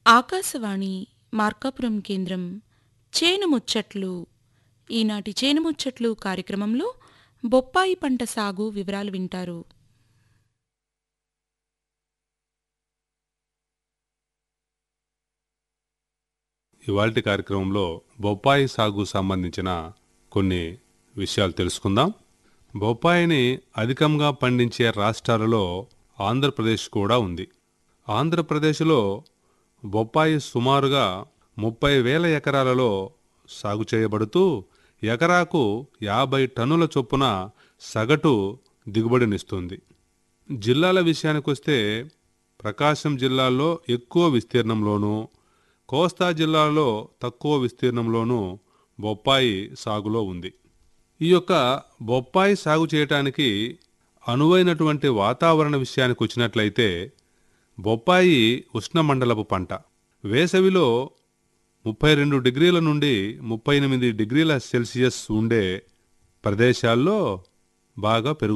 ఆకాశవాణి మార్కాపురం కేంద్రం చేను ముచ్చట్లు ఈనాటి చేను ముచ్చట్లు కార్యక్రమంలో బొప్పాయి పంట సాగు వివరాలు వింటారు ఇవాల్టి కార్యక్రమంలో బొప్పాయి సాగు సంబంధించిన కొన్ని విషయాలు తెలుసుకుందాం బొప్పాయిని అధికంగా పండించే రాష్ట్రాలలో ఆంధ్రప్రదేశ్ కూడా ఉంది ఆంధ్రప్రదేశ్లో బొప్పాయి సుమారుగా ముప్పై వేల ఎకరాలలో సాగు చేయబడుతూ ఎకరాకు యాభై టన్నుల చొప్పున సగటు దిగుబడినిస్తుంది జిల్లాల విషయానికొస్తే ప్రకాశం జిల్లాలో ఎక్కువ విస్తీర్ణంలోనూ కోస్తా జిల్లాలో తక్కువ విస్తీర్ణంలోనూ బొప్పాయి సాగులో ఉంది ఈ యొక్క బొప్పాయి సాగు చేయటానికి అనువైనటువంటి వాతావరణ విషయానికి వచ్చినట్లయితే బొప్పాయి ఉష్ణమండలపు పంట వేసవిలో ముప్పై రెండు డిగ్రీల నుండి ముప్పై ఎనిమిది డిగ్రీల సెల్సియస్ ఉండే ప్రదేశాల్లో బాగా పెరుగు